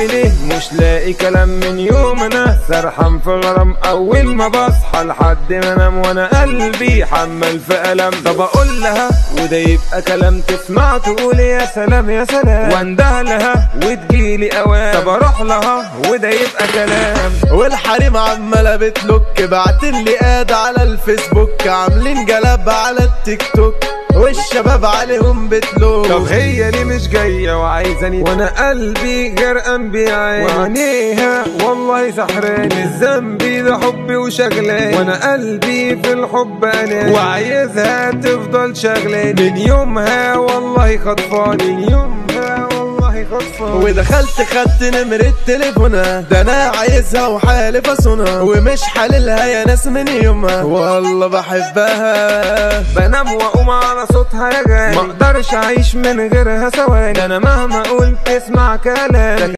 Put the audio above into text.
اعمل ايه مش لاقي كلام من يوم انا سرحان في غرام اول ما بصحى لحد ما انام وانا قلبي حمل في الم طب اقول لها وده يبقى كلام تسمع تقول يا سلام يا سلام وانده لها وتجيلي اوام طب اروح لها وده يبقى كلام والحريم عمالة بتلوك بعتلي اد على الفيسبوك عاملين جلب على التيك توك والشباب عليهم بتلوك طب هي ليه مش جاية وعايزاني وانا قلبي غرقان بيعاني وعينيها والله سحراني مش ذنبي ده حبي وشغلاني وانا قلبي في الحب انا وعايزها تفضل شغلاني من يومها والله خطفاني من يومها والله خطفاني ودخلت خدت نمرة تليفونها ده انا عايزها وحالف اصونها ومش حللها يا ناس من يومها والله بحبها بنام واقوم على صوتها يا جاي ما اقدرش اعيش من غيرها ثواني ده انا مهما قلت اسمع كلامي